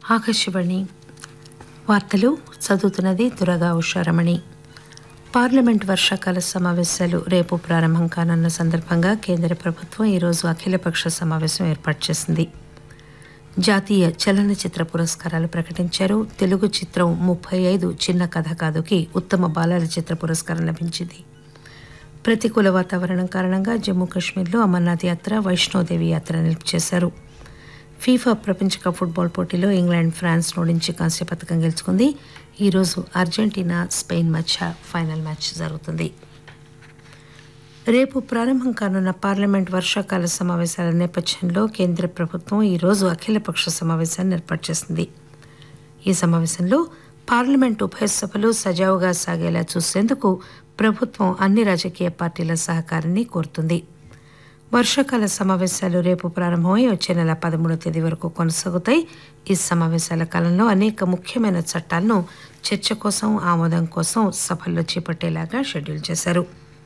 ఆకాశవాణి వార్తలు చదువుతున్నది దురగా ఉషారమణి పార్లమెంట్ వర్షాకాల సమావేశాలు రేపు ప్రారంభం కానున్న సందర్భంగా కేంద్ర ప్రభుత్వం ఈరోజు అఖిలపక్ష సమావేశం ఏర్పాటు చేసింది జాతీయ చలనచిత్ర పురస్కారాలు ప్రకటించారు తెలుగు చిత్రం ముప్పై ఐదు చిన్న కథ కాదుకి ఉత్తమ బాలల చిత్ర పురస్కారం లభించింది ప్రతికూల వాతావరణం కారణంగా జమ్మూ కాశ్మీర్లో అమర్నాథ్ యాత్ర వైష్ణోదేవి యాత్ర నిలుపు చేశారు ఫీఫా ప్రపంచ కప్ ఫుట్బాల్ పోటీలో ఇంగ్లాండ్ ఫ్రాన్స్ ఓడించి కాంస్య పథకం గెలుచుకుంది ఈరోజు అర్జెంటీనా స్పెయిన్ మధ్య ఫైనల్ మ్యాచ్ జరుగుతుంది రేపు ప్రారంభం కానున్న పార్లమెంట్ వర్షాకాల సమావేశాల నేపథ్యంలో కేంద్ర ప్రభుత్వం ఈరోజు అఖిలపక్ష సమావేశాన్ని ఏర్పాటు చేసింది ఈ సమావేశంలో పార్లమెంట్ ఉభయ సభలు సజావుగా సాగేలా చూసేందుకు ప్రభుత్వం అన్ని రాజకీయ పార్టీల సహకారాన్ని కోరుతుంది వర్షాకాల సమావేశాలు రేపు ప్రారంభమై వచ్చే నెల పదమూడవ తేదీ వరకు కొనసాగుతాయి ఈ సమావేశాల కాలంలో అనేక ముఖ్యమైన చట్టాలను చర్చ కోసం ఆమోదం కోసం సభల్లో చేపట్టేలాగా షెడ్యూల్ చేశారు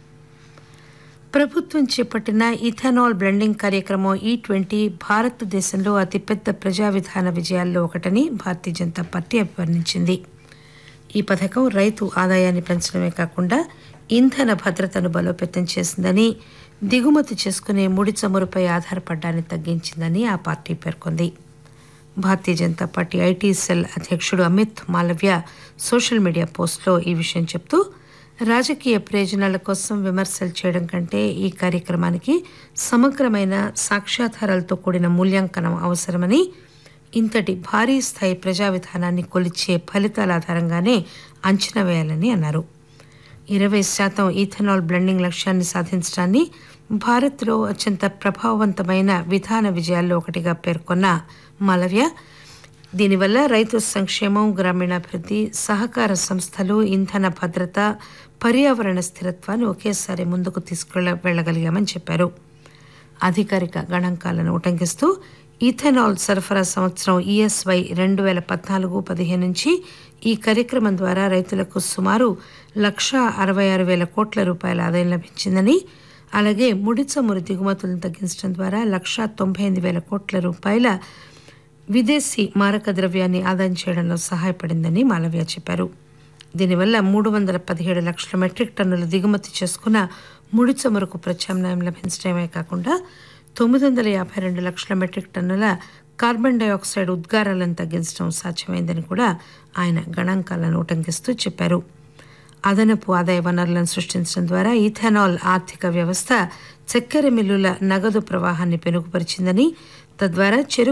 ప్రభుత్వం చేపట్టిన ఇథనాల్ బ్లెండింగ్ కార్యక్రమం ఈ ట్వంటీ భారతదేశంలో అతిపెద్ద ప్రజా విధాన విజయాల్లో ఒకటని భారతీయ జనతా పార్టీ అభివర్ణించింది ఈ పథకం రైతు ఆదాయాన్ని పెంచడమే కాకుండా ఇంధన భద్రతను బలోపేతం చేసిందని దిగుమతి చేసుకునే ముడి చమురుపై ఆధారపడ్డాన్ని తగ్గించిందని ఆ పార్టీ పేర్కొంది Bharatiya Janata party IT cell అధ్యక్షుడు అమిత్ మాలవ్య సోషల్ మీడియా పోస్టులో ఈ విషయం చెప్తూ రాజకీయ ప్రయోజనాల కోసం విమర్శలు చేయడం కంటే ఈ కార్యక్రమానికి సమగ్రమైన సాక్ష్యాధారాలతో కూడిన మూల్యాంకనం అవసరమని ఇంతటి భారీ స్థాయి ప్రజా విధానాన్ని కొలిచే ఫలితాల ఆధారంగానే అంచనా వేయాలని అన్నారు ఇరవై శాతం ఈథనాల్ బ్లెండింగ్ లక్ష్యాన్ని సాధించడాన్ని భారత్లో అత్యంత ప్రభావవంతమైన విధాన విజయాల్లో ఒకటిగా పేర్కొన్న మాలవ్య దీనివల్ల రైతు సంక్షేమం గ్రామీణాభివృద్ధి సహకార సంస్థలు ఇంధన భద్రత పర్యావరణ స్థిరత్వాన్ని ఒకేసారి ముందుకు తీసుకెళ్ళ వెళ్ళగలిగామని చెప్పారు అధికారిక గణాంకాలను ఉటంకిస్తూ ఈథనాల్ సరఫరా సంవత్సరం ఈఎస్వై రెండు వేల పద్నాలుగు పదిహేను నుంచి ఈ కార్యక్రమం ద్వారా రైతులకు సుమారు లక్ష అరవై ఆరు వేల కోట్ల రూపాయల ఆదాయం లభించిందని అలాగే ముడి చమురు దిగుమతులను తగ్గించడం ద్వారా లక్ష తొంభై ఎనిమిది వేల కోట్ల రూపాయల విదేశీ మారక ద్రవ్యాన్ని ఆదాయం చేయడంలో సహాయపడిందని మాలవ్య చెప్పారు దీనివల్ల మూడు వందల పదిహేడు లక్షల మెట్రిక్ టన్నుల దిగుమతి చేసుకున్న ముడి చమురుకు ప్రత్యామ్నాయం లభించడమే కాకుండా తొమ్మిది వందల యాభై రెండు లక్షల మెట్రిక్ టన్నుల కార్బన్ డైఆక్సైడ్ ఉద్గారాలను తగ్గించడం సాధ్యమైందని కూడా ఆయన గణాంకాలను ఉటంకిస్తూ చెప్పారు అదనపు ఆదాయ వనరులను సృష్టించడం ద్వారా ఈథనాల్ ఆర్థిక వ్యవస్థ చక్కెర మిల్లుల నగదు ప్రవాహాన్ని పెనుగుపరిచిందని తద్వారా చెరుకు